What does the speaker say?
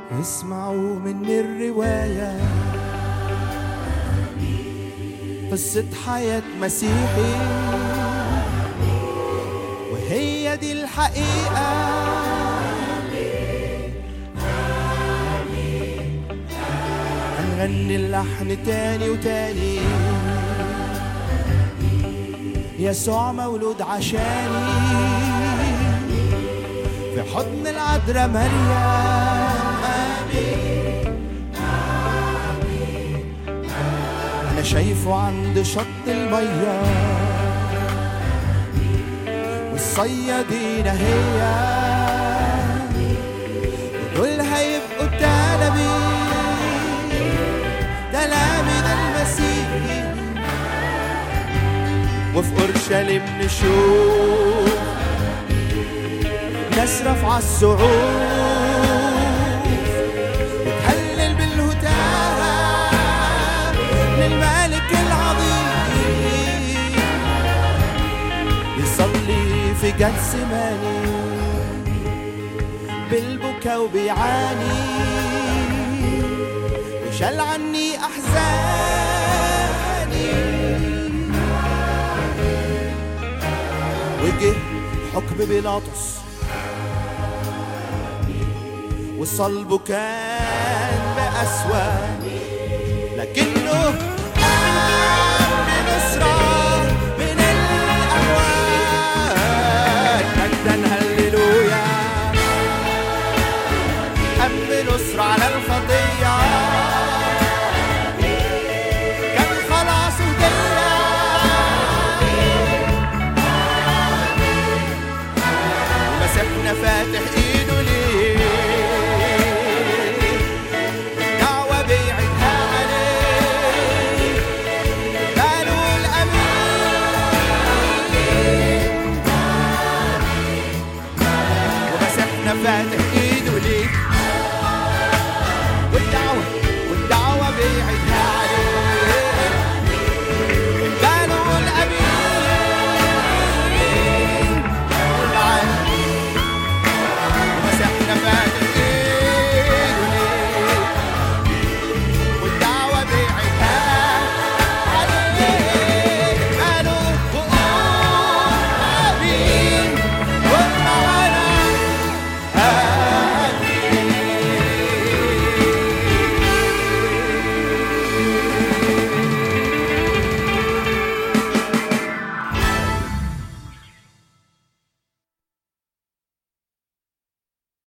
اسمعوا مني الرواية قصة حياة مسيحي وهي دي الحقيقة هنغني اللحن تاني وتاني يسوع مولود عشاني في حضن العذراء مريم أنا شايفه عند شط المية والصيادين هي دول هيبقوا التلاميذ تلاميذ المسيح وفي أورشليم نشوف ناس رافعة الصعود بتهلل بالهتاف للملك العظيم يصلي في جثماني بالبكا وبيعاني وشال عني أحزاني وجه حكم بيلاطس وصلبه كان بأسوأ لكنه قام بنصرة